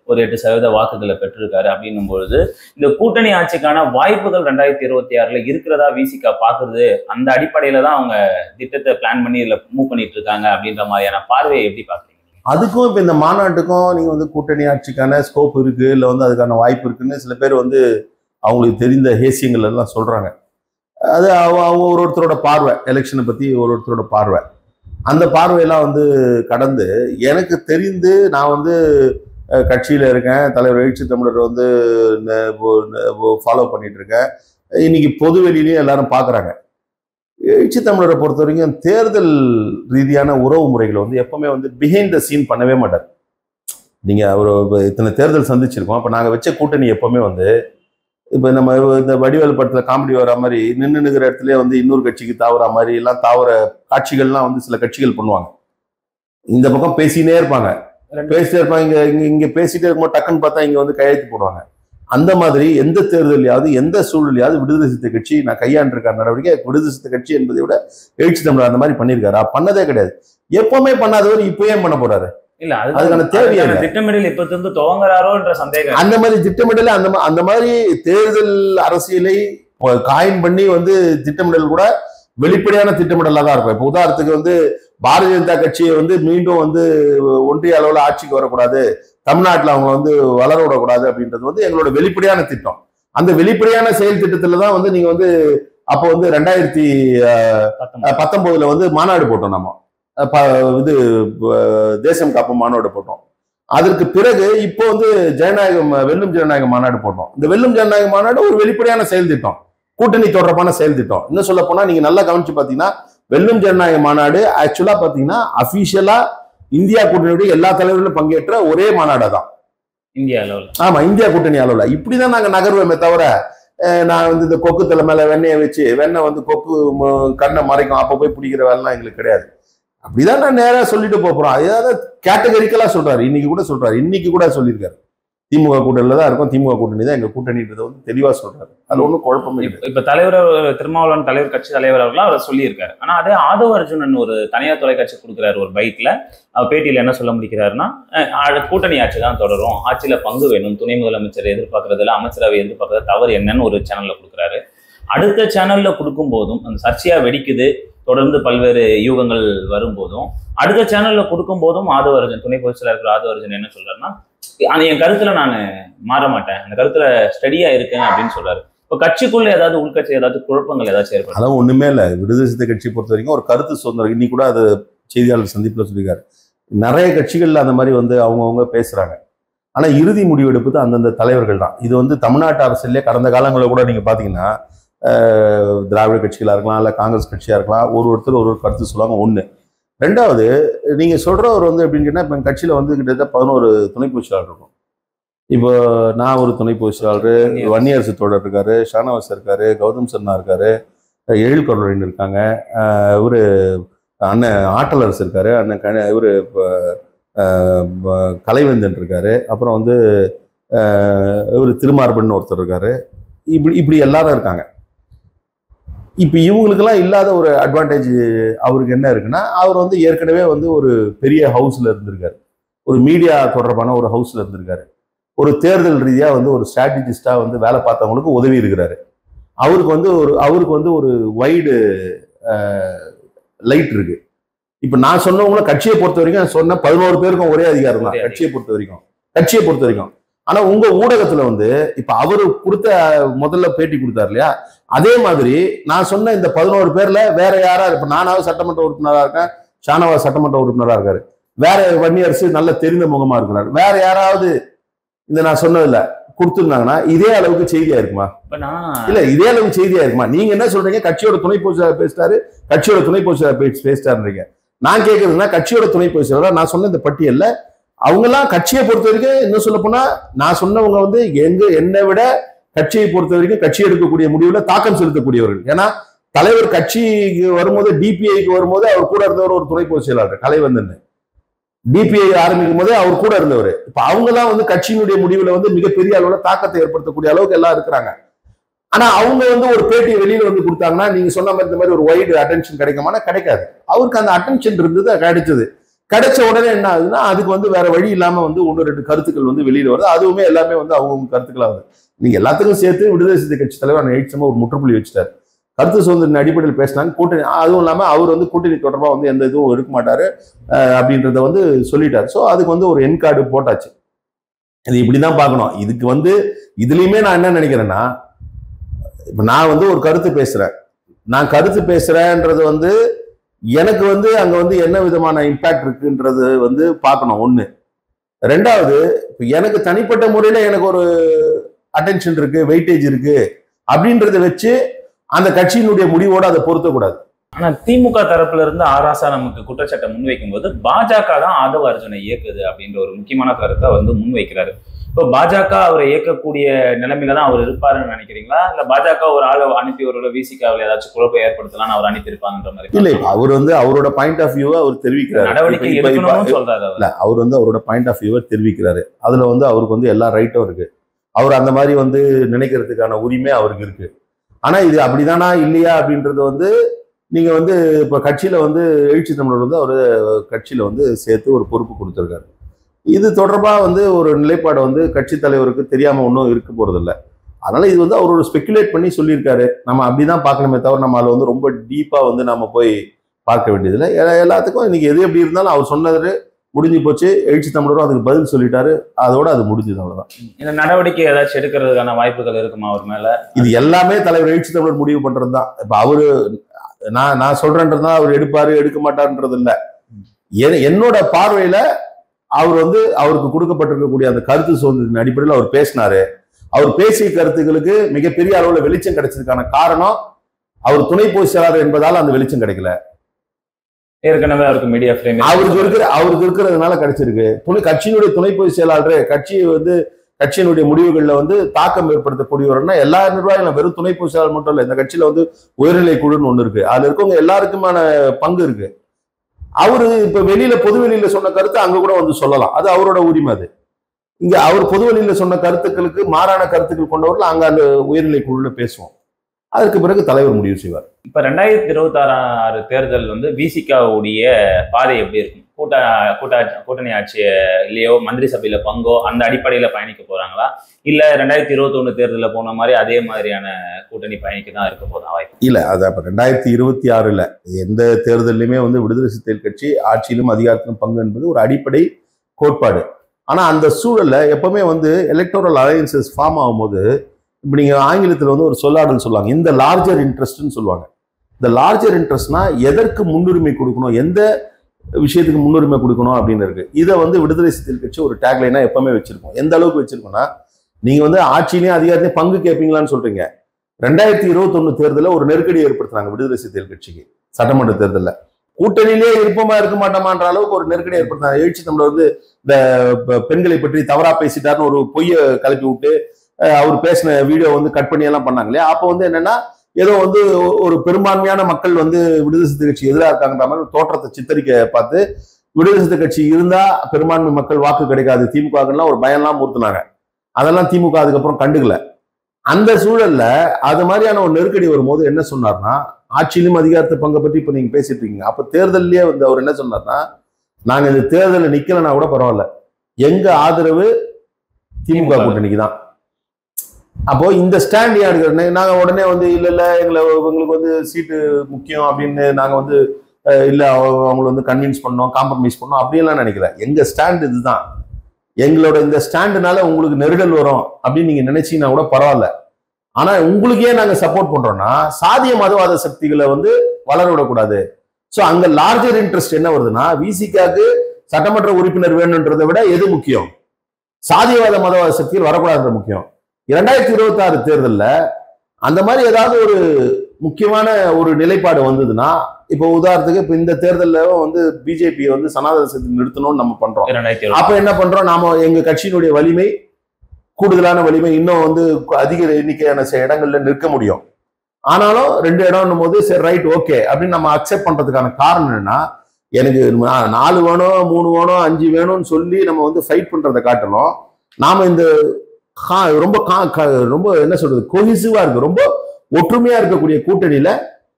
ஒரு எட்டு சதவீத வாக்குகளை பெற்றிருக்காரு அப்படின்னும் பொழுது இந்த கூட்டணி ஆட்சிக்கான வாய்ப்புகள் ரெண்டாயிரத்தி இருபத்தி ஆறுல இருக்கிறதா விசிகா பாக்குறது அந்த அடிப்படையில தான் அவங்க திட்டத்தை பிளான் பண்ணி இதுல மூவ் பண்ணிட்டு இருக்காங்க அப்படின்ற மாதிரியான பார்வையை எப்படி பாக்குறீங்க அதுக்கும் இப்போ இந்த மாநாட்டுக்கும் நீங்கள் வந்து கூட்டணி ஆட்சிக்கான ஸ்கோப் இருக்கு இல்லை வந்து அதுக்கான வாய்ப்பு இருக்குன்னு சில பேர் வந்து அவங்களுக்கு தெரிந்த ஹேசியங்கள் எல்லாம் சொல்றாங்க அது அவ- அவங்க ஒரு ஒருத்தரோட பார்வை எலெக்ஷனை பத்தி ஒரு ஒருத்தரோட பார்வை அந்த பார்வையெல்லாம் வந்து கடந்து எனக்கு தெரிந்து நான் வந்து அஹ், கட்சியில இருக்கேன் தலைவர் எழுச்சி தமிழர் வந்து ஃபாலோ பண்ணிட்டு இருக்கேன் இன்னைக்கு பொது வெளியிலயும் எல்லாரும் பார்க்குறாங்க எழுச்சி தமிழரை பொறுத்த வரைக்கும் தேர்தல் ரீதியான உறவு முறைகளை வந்து எப்பவுமே வந்து பிஹைண்ட் த சீன் பண்ணவே மாட்டார் நீங்க அவர் இத்தனை தேர்தல் சந்திச்சிருக்கோம் அப்ப நாங்க வச்ச கூட்டணி எப்பவுமே வந்து இப்ப நம்ம இந்த வடிவேல் படத்துல காமெடி வர மாதிரி நின்று நிற்கிற இடத்துல வந்து இன்னொரு கட்சிக்கு தாவற மாதிரி எல்லாம் தாவற காட்சிகள்லாம் வந்து சில கட்சிகள் பண்ணுவாங்க இந்த பக்கம் பேசினே இருப்பாங்க பேசிட்டே இருப்பாங்க இங்க இங்க இங்க பேசிட்டே இருக்கும்போது டக்குன்னு பார்த்தா இங்க வந்து கையெழுத்து போடுவாங்க அந்த மாதிரி எந்த தேர்தலையாவது எந்த சூழலையாவது விடுதலை சிறுத்தை கட்சி நான் கையாண்டிருக்கார் நடவடிக்கை விடுதலை சிறுத்தை கட்சி என்பதை விட எழுச்சி தமிழர் அந்த மாதிரி பண்ணியிருக்காரா பண்ணதே கிடையாது எப்பவுமே பண்ணாதவர் இப்போ ஏன் பண்ண போறாரு இல்ல அது அதுக்கான தேவையே இல்லை. திட்டமிடல் இப்ப இருந்து துவங்குறாரோன்ற சந்தேகம் அந்த மாதிரி திட்டமிடல அந்த மா- அந்த மாதிரி தேர்தல் அரசியலை காயின் பண்ணி வந்து திட்டமிடல் கூட வெளிப்படையான திட்டமிடலா தான் இருக்கும் இப்போ உதாரணத்துக்கு வந்து பாரதிய ஜனதா கட்சியை வந்து மீண்டும் வந்து ஒன்றிய அளவில் ஆட்சிக்கு வரக்கூடாது தமிழ்நாட்டில் அவங்க வந்து வளர விடக்கூடாது அப்படின்றது வந்து எங்களோட வெளிப்படையான திட்டம் அந்த வெளிப்படையான செயல் திட்டத்துல தான் வந்து நீங்க வந்து அப்போ வந்து ரெண்டாயிரத்தி பத்தொன்பது. பத்தொன்பதுல வந்து மாநாடு போட்டோம் நம்ம அஹ் ப- இது அஹ் தேசம் காப்பு மாநாடு போட்டோம் அதற்கு பிறகு இப்போ வந்து ஜனநாயகம் வெல்லும் ஜனநாயக மாநாடு போட்டோம் இந்த வெல்லும் ஜனநாயக மாநாடு ஒரு வெளிப்படையான செயல் திட்டம் கூட்டணி தொடர்பான செயல் திட்டம் இன்னும் சொல்ல போனா நீங்க நல்லா கவனிச்சு பாத்தீங்கன்னா வெல்லும் ஜனநாயக மாநாடு ஆக்சுவலா பாத்தீங்கன்னா அபிஷியலா இந்தியா கூட்டணியுடைய எல்லா தலைவர்களும் பங்கேற்ற ஒரே மாநாடு தான் இந்திய அளவுல ஆமா இந்தியா கூட்டணி அளவுல இப்படிதான் நாங்க நகர்வோமே தவிர அஹ், நான் வந்து இந்த கொக்கு தலை மேல வெண்ணெயை வச்சு வெண்ணெய் வந்து கொக்கு ம- கண்ணை மறைக்கும் அப்ப போய் பிடிக்கிற வேலைலாம் எங்களுக்கு கிடையாது அப்படிதான் நான் நேரா சொல்லிட்டு போப் போறோம் அதாவது கேட்டகரிக்கலா சொல்றாரு இன்னைக்கு கூட சொல்றாரு இன்னைக்கு கூட சொல்லியிருக்காரு திமுக கூட்டணியில தான் இருக்கும் திமுக கூட்டணி தான் எங்க கூட்டணின்றதை வந்து தெளிவா சொல்றாரு அதுல ஒன்றும் குழப்பமே இல்லை இப்ப- இப்ப தலைவர் திருமாவளவன் தலைவர் கட்சி தலைவர் அவர்கள் அவர் சொல்லியிருக்காரு ஆனா அதே ஆதவ அர்ஜுனன் ஒரு தனியார் தொலைக்காட்சி கொடுக்குறாரு ஒரு பைக்ல அவர் பேட்டியில என்ன சொல்ல முடிக்கிறாருன்னா அஹ், ஆ- கூட்டணி ஆட்சி தான் தொடரும் ஆட்சியில பங்கு வேணும் துணை முதலமைச்சர் எதிர்பார்க்கறதுல அமைச்சரவை எதிர்பார்க்கறது தவறு என்னன்னு ஒரு சேனல்ல கொடுக்குறாரு அடுத்த சேனல்ல கொடுக்கும் போதும் அந்த சர்ச்சையா வெடிக்குது தொடர்ந்து பல்வேறு யூகங்கள் வரும்போதும் அடுத்த சேனல்ல கொடுக்கும் போதும் ஆதவ அர்ஜுன் துணை பொதுச் செயலாளர் இருக்கிற ஆதவ அர்ஜுன் என்ன சொல்றாருன்னா ஆனா என் கருத்துல நான் மாற மாட்டேன் அந்த கருத்துல ஸ்டடியா இருக்கேன் அப்படின்னு சொல்றாரு இப்ப கட்சிக்குள்ள ஏதாவது உள்கட்சி ஏதாவது குழப்பங்கள் ஏதாச்சும் ஏற்படும் அதெல்லாம் ஒண்ணுமே இல்லை விடுதலை சிறுத்தை கட்சி பொறுத்த வரைக்கும் ஒரு கருத்து சுதந்திரம் இன்னைக்கு கூட அது செய்தியாளர் சந்திப்புல சொல்லியிருக்காரு நிறைய கட்சிகள்ல அந்த மாதிரி வந்து அவங்கவுங்க பேசுறாங்க ஆனா இறுதி முடிவெடுப்பது அந்தந்த தலைவர்கள் தான் இது வந்து தமிழ்நாட்டு அரசியலே கடந்த காலங்களில் கூட நீங்க பாத்தீங்கன்னா அஹ், திராவிட கட்சிகளா இருக்கலாம் இல்ல காங்கிரஸ் கட்சியா இருக்கலாம் ஒரு ஒருத்தர் ஒரு ஒரு கருத்து சொல்லுவாங்க ஒண்ணு ரெண்டாவது நீங்க சொல்றவர் வந்து எப்படின்னு கேட்டா இப்ப எங்க கட்சியில வந்து கிட்டத்தட்ட பதினோரு துணை பொதுச்செயலாளர் இருக்கும் இப்போ நான் ஒரு துணை பொதுச்செயலாளர் வன்னியரசு தோழர் இருக்காரு ஷானவாஸ் இருக்காரு கௌதம் சன்னா இருக்காரு எழில் கருணன் இருக்காங்க அஹ் இவரு அண்ணன் ஆட்டலரசு இருக்காரு அண்ணன் க இவரு ப- அஹ் ப- கலைவேந்தன் இருக்காரு அப்புறம் வந்து அஹ் இவரு திருமார்பன் ஒருத்தர் இருக்காரு இப்படி இப்படி எல்லாரும் இருக்காங்க இப்போ இவங்களுக்கெல்லாம் இல்லாத ஒரு அட்வான்டேஜ் அவருக்கு என்ன இருக்குன்னா அவர் வந்து ஏற்கனவே வந்து ஒரு பெரிய ஹவுஸ்ல இருந்திருக்காரு ஒரு மீடியா தொடர்பான ஒரு ஹவுஸ்ல இருந்திருக்காரு ஒரு தேர்தல் ரீதியா வந்து ஒரு ஸ்ட்ராட்டஜிஸ்டா வந்து வேலை பார்த்தவங்களுக்கு உதவி இருக்கிறாரு அவருக்கு வந்து ஒரு அவருக்கு வந்து ஒரு வைடு லைட் இருக்கு இப்ப நான் சொன்னவங்கள கட்சியை பொறுத்த வரைக்கும் சொன்ன பதினோரு பேருக்கும் ஒரே அதிகாரம் தான் ஒரே கட்சியை பொறுத்த வரைக்கும் கட்சியை பொறுத்த வரைக்கும் ஆனா உங்க ஊடகத்துல வந்து இப்ப அவரு கொடுத்த முதல்ல பேட்டி கொடுத்தாரு இல்லையா அதே மாதிரி நான் சொன்ன இந்த பதினோரு பேர்ல வேற யாரா இப்ப நானாவது சட்டமன்ற உறுப்பினரா இருக்கேன் ஷானவாஸ் சட்டமன்ற உறுப்பினரா இருக்காரு வேற வன்னியரசு நல்ல தெரிந்த முகமா இருக்கிறார் வேற யாராவது இந்த நான் சொன்னதுல கொடுத்துருந்தாங்கன்னா இதே அளவுக்கு செய்தியா இருக்குமா இப்ப நான் இல்ல இதே அளவுக்கு செய்தியா இருக்குமா நீங்க என்ன சொல்றீங்க கட்சியோட துணை பொதுச்செயலாளர் பேசிட்டாரு கட்சியோட துணை பொதுச்செயலாளர் பேசி பேசிட்டாருன்றீங்க நான் கேட்கறதுன்னா கட்சியோட துணை பொதுச்செயலாளர் நான் சொன்ன இந்த பட்டியல்ல அவங்க எல்லாம் கட்சியை பொறுத்த வரைக்கும் இன்னும் சொல்ல போனா நான் சொன்னவங்க வந்து எங்க என்னை விட கட்சியை பொறுத்த வரைக்கும் கட்சி எடுக்கக்கூடிய முடிவுல தாக்கம் செலுத்தக்கூடியவர்கள் ஏன்னா தலைவர் கட்சிக்கு வரும்போது டிபிஐக்கு வரும்போது அவர் கூட இருந்தவர் ஒரு துணை பொதுச் செயலாளர் கலைவந்தன் டிபிஐ ஆரம்பிக்கும் போதே அவர் கூட இருந்தவர் இப்ப அவங்க தான் வந்து கட்சியினுடைய முடிவுல வந்து மிகப்பெரிய அளவுல தாக்கத்தை ஏற்படுத்தக்கூடிய அளவுக்கு எல்லாம் இருக்கிறாங்க ஆனா அவங்க வந்து ஒரு பேட்டியை வெளியில வந்து கொடுத்தாங்கன்னா நீங்க சொன்ன மாதிரி இந்த மாதிரி ஒரு வைடு அட்டென்ஷன் கிடைக்குமானா கிடைக்காது அவருக்கு அந்த அட்டென்ஷன் இருந்தது அது கிடைச்சது கிடைச்ச உடனே என்ன ஆகுதுன்னா அதுக்கு வந்து வேற வழி இல்லாம வந்து ஒன்று ரெண்டு கருத்துக்கள் வந்து வெளியில வருது அதுவுமே எல்லாமே வந்து அவங்க கருத்துக்களா வருது நீங்க எல்லாத்துக்கும் சேர்த்து விடுதலை சிறுத்தை கட்சி தலைவர் எழுச்சமா ஒரு முற்றுப்புள்ளி வச்சுட்டாரு கருத்து சுதந்திரின் அடிப்படையில் பேசினாங்க கூட்டணி அதுவும் இல்லாம அவர் வந்து கூட்டணி தொடர்பா வந்து எந்த இதுவும் எடுக்க மாட்டாரு அஹ் அப்படின்றத வந்து சொல்லிட்டாரு ஸோ அதுக்கு வந்து ஒரு என் கார்டு போட்டாச்சு இது இப்படிதான் பார்க்கணும் இதுக்கு வந்து இதுலயுமே நான் என்ன நினைக்கிறேன்னா இப்ப நான் வந்து ஒரு கருத்து பேசுறேன் நான் கருத்து பேசுறேன்றது வந்து எனக்கு வந்து அங்க வந்து என்ன விதமான இம்பாக்ட் இருக்குன்றது வந்து பார்க்கணும் ஒண்ணு ரெண்டாவது இப்ப எனக்கு தனிப்பட்ட முறையில எனக்கு ஒரு அட்டென்ஷன் இருக்கு வெயிட்டேஜ் இருக்கு அப்படின்றத வச்சு அந்த கட்சியினுடைய முடிவோட அதை பொருத்தக்கூடாது ஆனா திமுக தரப்புல இருந்து ஆராசா நமக்கு குற்றச்சாட்டை முன்வைக்கும் போது பாஜக தான் ஆதவ அர்ஜுனை இயக்குது அப்படின்ற ஒரு முக்கியமான கருத்தை வந்து முன்வைக்கிறாரு இப்போ பாஜக அவரை இயக்கக்கூடிய நிலைமையில தான் அவர் இருப்பாருன்னு நினைக்கிறீங்களா இல்ல பாஜக ஒரு ஆளை அனுப்பி ஒரு விசிகாவில் ஏதாச்சும் குழப்பம் ஏற்படுத்தலாம்னு அவர் அனுப்பியிருப்பாங்கன்ற மாதிரி இல்ல இப்ப அவர் வந்து அவரோட பாயிண்ட் ஆஃப் வியூவை அவர் தெரிவிக்கிறாரு நடவடிக்கை இப்ப- இப்ப- இப்ப- எடுக்கணும்னு சொல்றாரு அவர் இல்ல அவர் வந்து அவரோட பாயிண்ட் ஆஃப் வியூவை தெரிவிக்கிறாரு அதுல வந்து அவருக்கு வந்து எல்லா ரைட்டும் இருக்கு அவர் அந்த மாதிரி வந்து நினைக்கிறதுக்கான உரிமை அவருக்கு இருக்கு ஆனா இது அப்படிதானா இல்லையா அப்படின்றது வந்து நீங்க வந்து இப்ப கட்சியில வந்து எழுச்சி தமிழர் வந்து அவர் கட்சியில வந்து சேர்த்து ஒரு பொறுப்பு கொடுத்திருக்காரு இது தொடர்பா வந்து ஒரு நிலைப்பாடு வந்து கட்சி தலைவருக்கு தெரியாம ஒன்றும் இருக்க போறதில்ல அதனால இது வந்து அவர் ஒரு ஸ்பெகுலேட் பண்ணி சொல்லியிருக்காரு நம்ம அப்படிதான் பார்க்கணுமே தவிர நம்ம அதில் வந்து ரொம்ப டீப்பா வந்து நம்ம போய் பார்க்க வேண்டியதில்லை எல்லா- எல்லாத்துக்கும் இன்னைக்கு எது எப்படி இருந்தாலும் அவர் சொன்னது முடிஞ்சு போச்சு எழுச்சி தமிழரும் அதுக்கு பதில் சொல்லிட்டாரு அதோட அது முடிஞ்சது அவ்வளவுதான் இந்த நடவடிக்கை ஏதாச்சும் எடுக்கிறதுக்கான வாய்ப்புகள் இருக்குமா அவர் மேல இது எல்லாமே தலைவர் எழுச்சி தமிழர் முடிவு பண்றது தான் இப்ப அவரு நான் நான் சொல்றேன்றது தான் அவர் எடுப்பாரு எடுக்க மாட்டாருன்றது இல்ல என்- என்னோட பார்வையில அவர் வந்து அவருக்கு கொடுக்கப்பட்டிருக்கக்கூடிய அந்த கருத்து சுதந்திரத்தின் அடிப்படையில் அவர் பேசினாரு அவர் பேசிய கருத்துக்களுக்கு மிகப்பெரிய அளவுல வெளிச்சம் கிடைச்சதுக்கான காரணம் அவர் துணை பொதுச் செயலாளர் என்பதால் அந்த வெளிச்சம் கிடைக்கல ஏற்கனவே அவருக்கு மீடியா ஃப்ரேம் அவருக்கு இருக்கிற அவருக்கு இருக்கிறதுனால கிடைச்சிருக்கு துணை கட்சியினுடைய துணை பொதுச் செயலாளர் கட்சியை வந்து கட்சியினுடைய முடிவுகள்ல வந்து தாக்கம் ஏற்படுத்தக்கூடியவர்னா எல்லா நிர்வாகிகளும் வெறும் துணை பொதுச் செயலாளர் மட்டும் இல்ல இந்த கட்சியில வந்து உயர்நிலை குழுன்னு ஒண்ணு இருக்கு அதுல இருக்கவங்க எல்லாருக்குமான பங்கு இருக்கு அவரு இப்ப வெளியில பொது வெளியில சொன்ன கருத்தை அங்க கூட வந்து சொல்லலாம் அது அவரோட உரிமை அது இங்க அவர் பொது வெளியில சொன்ன கருத்துக்களுக்கு மாறான கருத்துக்கள் கொண்டவர்கள் அங்க அந்த உயர்நிலை குழுல பேசுவோம் அதற்கு பிறகு தலைவர் முடிவு செய்வார் இப்ப ரெண்டாயிரத்தி இருபத்தி ஆறு தேர்தல் வந்து விசிகாவுடைய பாதை எப்படி இருக்கும் கூட்ட கூட்ட கூட்டணி ஆட்சி இல்லையோ மந்திரி சபையில பங்கோ அந்த அடிப்படையில பயணிக்க போறாங்களா இல்ல ரெண்டாயிரத்தி இருபத்தி ஒண்ணு தேர்தல்ல போன மாதிரி அதே மாதிரியான கூட்டணி பயணிக்க தான் இருக்க போதா வாய்ப்பு இல்ல அது அப்ப ரெண்டாயிரத்தி இருபத்தி ஆறுல எந்த தேர்தலையுமே வந்து விடுதலை சிறுத்தைகள் கட்சி ஆட்சியிலும் அதிகாரத்திலும் பங்கு என்பது ஒரு அடிப்படை கோட்பாடு ஆனா அந்த சூழல்ல எப்பவுமே வந்து எலக்டோரல் அலையன்சஸ் ஃபார்ம் ஆகும்போது இப்ப நீங்க ஆங்கிலத்துல வந்து ஒரு சொல்லாடல் சொல்லுவாங்க இந்த லார்ஜர் இன்ட்ரெஸ்ட்னு சொல்லுவாங்க இந்த லார்ஜர் இன்ட்ரெஸ்ட்னா எதற்கு முன்னுரிமை கொடுக்கணும் எந்த விஷயத்துக்கு முன்னுரிமை கொடுக்கணும் அப்படின்னு இருக்கு இதை வந்து விடுதலை சிறுத்தைகள் கட்சி ஒரு டேக்லைனா எப்பவுமே வச்சிருக்கோம் எந்த அளவுக்கு வச்சிருக்கோம்னா நீங்க வந்து ஆட்சியிலையும் அதிகாரத்தையும் பங்கு கேட்பீங்களான்னு சொல்றீங்க ரெண்டாயிரத்தி இருபத்தொன்னு தேர்தலில் ஒரு நெருக்கடி ஏற்படுத்தினாங்க விடுதலை சிறுத்தைகள் கட்சிக்கு சட்டமன்ற தேர்தலில் கூட்டணியிலே இருப்போமா இருக்க மாட்டோமான்ற அளவுக்கு ஒரு நெருக்கடி ஏற்படுத்தினாங்க எழுச்சி தமிழர் வந்து இந்த பெ- பெண்களை பற்றி தவறா பேசிட்டாருன்னு ஒரு பொய்யை கலப்பி விட்டு அஹ், அவர் பேசின வீடியோ வந்து கட் பண்ணி எல்லாம் பண்ணாங்க இல்லையா அப்போ வந்து என்னன்னா ஏதோ வந்து ஒ- ஒரு பெரும்பான்மையான மக்கள் வந்து விடுதலை சிறுத்தை கட்சி எதிராக இருக்காங்கன்ற மாதிரி ஒரு தோற்றத்தை சித்தரிக்க பார்த்து விடுதலை சிறுத்தை கட்சி இருந்தா பெரும்பான்மை மக்கள் வாக்கு கிடைக்காது திமுகலாம் ஒரு பயம்லாம் மூர்த்தினாங்க அதெல்லாம் திமுக அதுக்கப்புறம் கண்டுக்கல அந்த சூழல்ல அது மாதிரியான ஒரு நெருக்கடி வரும்போது என்ன சொன்னார்னா ஆட்சியிலும் அதிகாரத்தை பங்கை பற்றி இப்ப நீங்க பேசிட்டு இருக்கீங்க அப்ப தேர்தல்லயே வந்து அவர் என்ன சொன்னார்னா நாங்க இந்த தேர்தலில் நிக்கலனா கூட பரவாயில்ல எங்க ஆதரவு திமுக திமுக. கூட்டணிக்கு தான் அப்போ இந்த ஸ்டாண்ட் ஏன் எடுக்கிறேன் நாங்க உடனே வந்து இல்ல இல்ல எங்களை எங்களுக்கு வந்து சீட்டு முக்கியம் அப்படின்னு நாங்க வந்து அஹ், இல்ல அவங்க- அவங்களை வந்து கன்வின்ஸ் பண்ணோம் காம்ப்ரமைஸ் பண்ணோம் அப்படியெல்லாம் நினைக்கல எங்க ஸ்டாண்ட் இதுதான் எங்களோட இந்த ஸ்டாண்டுனால உங்களுக்கு நெருடல் வரும் அப்படின்னு நீங்க நினைச்சீங்கன்னா கூட பரவாயில்ல ஆனா உங்களுக்கே நாங்க சப்போர்ட் பண்றோம்னா சாதிய மதவாத சக்திகளை வந்து வளர விடக்கூடாது சோ அங்க லார்ஜர் இன்ட்ரெஸ்ட் என்ன வருதுன்னா விசிகாக்கு சட்டமன்ற உறுப்பினர் வேணுன்றதை விட எது முக்கியம் சாதியவாத மதவாத சக்திகள் வரக்கூடாதுன்றது முக்கியம் இரண்டாயிரத்தி இருபத்தி ஆறு தேர்தல்ல அந்த மாதிரி ஏதாவது ஒரு முக்கியமான ஒரு நிலைப்பாடு வந்ததுன்னா இப்போ உதாரணத்துக்கு இப்போ இந்த தேர்தல்ல வந்து பிஜேபி வந்து சனாதன சக்தி நிறுத்தணும்னு நம்ம பண்றோம் இரண்டாயிரத்தி அப்ப என்ன பண்றோம் நாம எங்க கட்சியினுடைய வலிமை கூடுதலான வலிமை இன்னும் வந்து அதிக எண்ணிக்கையான சில இடங்கள்ல நிற்க முடியும் ஆனாலும் ரெண்டு இடம்னும் போது சரி ரைட் ஓகே அப்படின்னு நம்ம அக்செப்ட் பண்றதுக்கான காரணம் என்னன்னா எனக்கு நா- நாலு வேணும் மூணு வேணும் அஞ்சு வேணும்னு சொல்லி நம்ம வந்து ஃபைட் பண்றதை காட்டணும் நாம இந்த கா- ரொம்ப கா- கா- ரொம்ப என்ன சொல்றது கொஹிசிவா இருக்கு ரொம்ப ஒற்றுமையா இருக்கக்கூடிய கூட்டணியில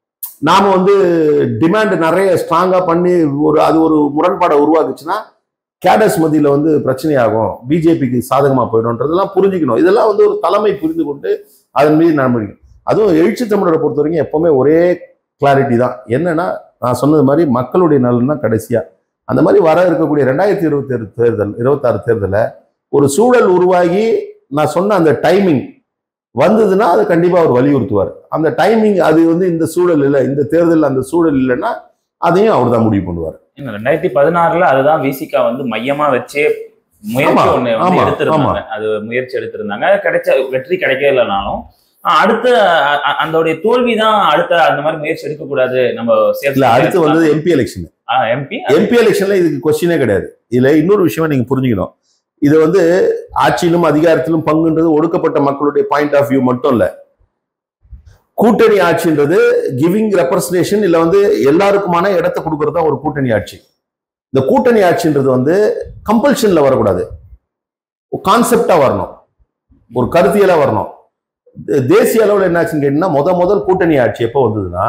நாம வந்து டிமாண்ட் நிறைய ஸ்ட்ராங்கா பண்ணி ஒரு அது ஒரு முரண்பாடை உருவாக்குச்சுன்னா கேடஸ் மத்தியில வந்து பிரச்சனையாகும் பிஜேபிக்கு சாதகமா போயிடும்ன்றதெல்லாம் புரிஞ்சுக்கணும் இதெல்லாம் வந்து ஒரு தலைமை புரிந்து கொண்டு அதன் மீது நடவடிக்கை அதுவும் எழுச்சி தமிழரை பொறுத்த வரைக்கும் எப்பவுமே ஒரே கிளாரிட்டி தான் என்னன்னா நான் சொன்னது மாதிரி மக்களுடைய நலன் தான் கடைசியா அந்த மாதிரி வர இருக்கக்கூடிய ரெண்டாயிரத்தி இருபத்தி ஏழு தேர்தல் இருபத்தாறு தேர்தலில் ஒரு சூழல் உருவாகி நான் சொன்ன அந்த டைமிங் வந்ததுன்னா அதை கண்டிப்பா அவர் வலியுறுத்துவார் அந்த டைமிங் அது வந்து இந்த சூழல் இல்லை இந்த தேர்தல் அந்த சூழல் இல்லைன்னா அதையும் அவர் தான் முடிவு பண்ணுவார் ரெண்டாயிரத்தி பதினாறுல அதுதான் விசிகா வந்து மையமா வச்சே முயற்சி ஆமா, ஒண்ணு வந்து ஆமா, எடுத்திருந்தாங்க அது முயற்சி எடுத்திருந்தாங்க கிடைச்ச வெற்றி கிடைக்கவே இல்லைனாலும் ஆஹ் அடுத்த அ- அ- அந்தோடைய தோல்வி தான் அடுத்த அந்த மாதிரி முயற்சி எடுக்க கூடாது நம்ம இல்ல அடுத்து வந்தது எம்பி எலெக்ஷன் எம்பி எம்பி எலெக்ஷன்ல இதுக்கு கொஸ்டினே கிடையாது இதுல இன்னொரு விஷயம் நீங்க புரிஞ்சுக்கணும் இது வந்து ஆட்சியிலும் அதிகாரத்திலும் பங்குன்றது ஒடுக்கப்பட்ட மக்களுடைய பாயிண்ட் ஆஃப் வியூ மட்டும் இல்ல கூட்டணி ஆட்சின்றது கிவிங் ரெப்ரசன்டேஷன் இல்ல வந்து எல்லாருக்குமான இடத்தை கொடுக்கறது தான் ஒரு கூட்டணி ஆட்சி இந்த கூட்டணி ஆட்சின்றது வந்து கம்பல்ஷன்ல வரக்கூடாது கான்செப்டா வரணும் ஒரு கருத்தியலா வரணும் தே- தேசிய அளவில் என்னாச்சுன்னு கேட்டீங்கன்னா முத முதல் கூட்டணி ஆட்சி எப்போ வந்ததுன்னா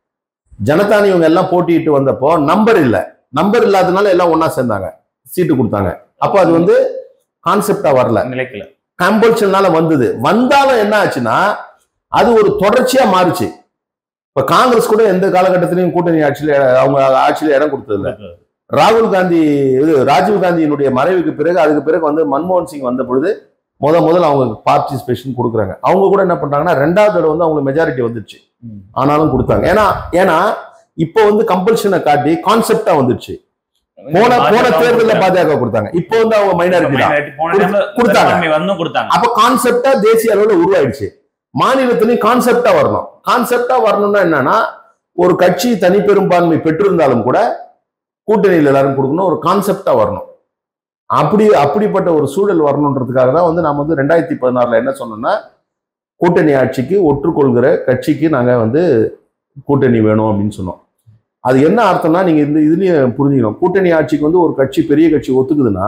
ஜனதானி இவங்க எல்லாம் போட்டிட்டு வந்தப்போ நம்பர் இல்லை நம்பர் இல்லாதனால எல்லாம் ஒண்ணா சேர்ந்தாங்க சீட்டு கொடுத்தாங்க அப்போ அது வந்து கான்செப்டா வரல நிலைக்கல கம்பல்ஷனால வந்தது வந்தாலும் என்ன ஆச்சுன்னா அது ஒரு தொடர்ச்சியா மாறுச்சு இப்ப காங்கிரஸ் கூட எந்த காலகட்டத்திலையும் கூட்டணி ஆட்சியில அவங்க ஆட்சியில இடம் கொடுத்தது இல்ல ராகுல் காந்தி இது ராஜீவ் காந்தியினுடைய மறைவுக்கு பிறகு அதுக்கு பிறகு வந்து மன்மோகன் சிங் வந்த பொழுது முத முதல்ல அவங்க பார்ட்டிசிபேஷன் கொடுக்குறாங்க அவங்க கூட என்ன பண்றாங்கன்னா ரெண்டாவது தடவை வந்து அவங்களுக்கு மெஜாரிட்டி வந்துருச்சு ம். ஆனாலும் கொடுத்தாங்க ஏன்னா ஏன்னா இப்போ வந்து கம்பல்ஷனை காட்டி கான்செப்டா வந்துருச்சு போன போன தேர்தல்ல பாஜக கொடுத்தாங்க இப்போ வந்து அவங்க மைனாரிட்டி தான் Minority போன டைம்ல கொடுத்தாங்க. பெரும்பான்மை வந்தும் கொடுத்தாங்க அப்ப கான்செப்டா தேசிய அளவுல உருவாயிடுச்சு மாநிலத்திலையும் கான்செப்டா வரணும் கான்செப்டா வரணும்னா என்னன்னா ஒரு கட்சி தனிப்பெரும்பான்மை பெற்றிருந்தாலும் கூட கூட்டணியில் எல்லாரும் கொடுக்கணும் ஒரு கான்செப்டா வரணும் அப்படி அப்படிப்பட்ட ஒரு சூழல் வரணுன்றதுக்காக தான் வந்து நாம வந்து ரெண்டாயிரத்தி பதினாறுல என்ன சொன்னோம்னா கூட்டணி ஆட்சிக்கு ஒற்றுக்கொள்கிற கட்சிக்கு நாங்க வந்து கூட்டணி வேணும் அப்படின்னு சொன்னோம் அது என்ன அர்த்தம்னா நீங்க இந்த இதுலயும் புரிஞ்சுக்கணும் கூட்டணி ஆட்சிக்கு வந்து ஒரு கட்சி பெரிய கட்சி ஒத்துக்குதுன்னா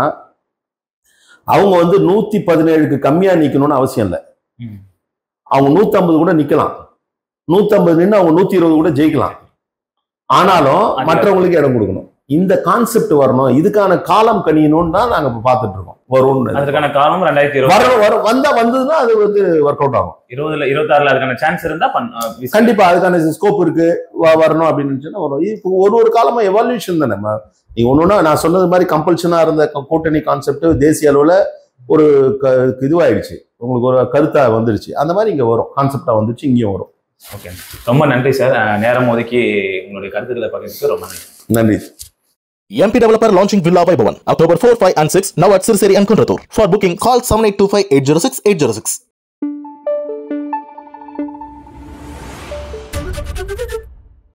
அவங்க வந்து நூத்தி பதினேழுக்கு கம்மியா நிக்கணும்னு அவசியம் இல்லை ம். அவங்க நூத்தம்பது கூட நிக்கலாம் நூத்தம்பது நின்று அவங்க நூத்தி இருபது கூட ஜெயிக்கலாம் ஆனாலும் அது- மற்றவங்களுக்கு இடம் கொடுக்கணும் இந்த கான்செப்ட் வரணும் இதுக்கான காலம் கணியணும்னு தான் நாங்க இப்ப பார்த்துட்டு இருக்கோம் வரும்னு அதுக்கான காலம் ரெண்டாயிரத்தி இருபது வர வர வந்தா வந்ததுன்னா அது வந்து ஒர்க் அவுட் ஆகும் இருபதுல இருபத்தாறுல அதுக்கான சான்ஸ் இருந்தா பண்ண- அஹ் விசி- கண்டிப்பா அதுக்கான ஸ்கோப் இருக்கு வ- வரணும் அப்படின்னு நினைச்சுன்னா வரும் இது இப்போ ஒரு ஒரு காலமா எவால்யூஷன் தானே ம- நீங்க ஒண்ணுன்னா நான் சொன்னது மாதிரி கம்பல்ஷனா இருந்த க- கூட்டணி கான்செப்ட் தேசிய அளவுல ஒரு க- இதுவாயிடுச்சு உங்களுக்கு ஒரு கருத்தா வந்துருச்சு அந்த மாதிரி இங்க வரும் கான்செப்டா வந்துச்சு இங்கேயும் வரும் ஓகே ரொம்ப நன்றி சார் அஹ் நேரம் ஒதுக்கி உங்களுடைய கருத்துக்களை பகிர்ந்து ரொம்ப நன்றி நன்றி MP Developer launching Villa Vaibhavan October 4, 5 and 6 now at Sirseri and Kunratur. For booking call 7825 806 806.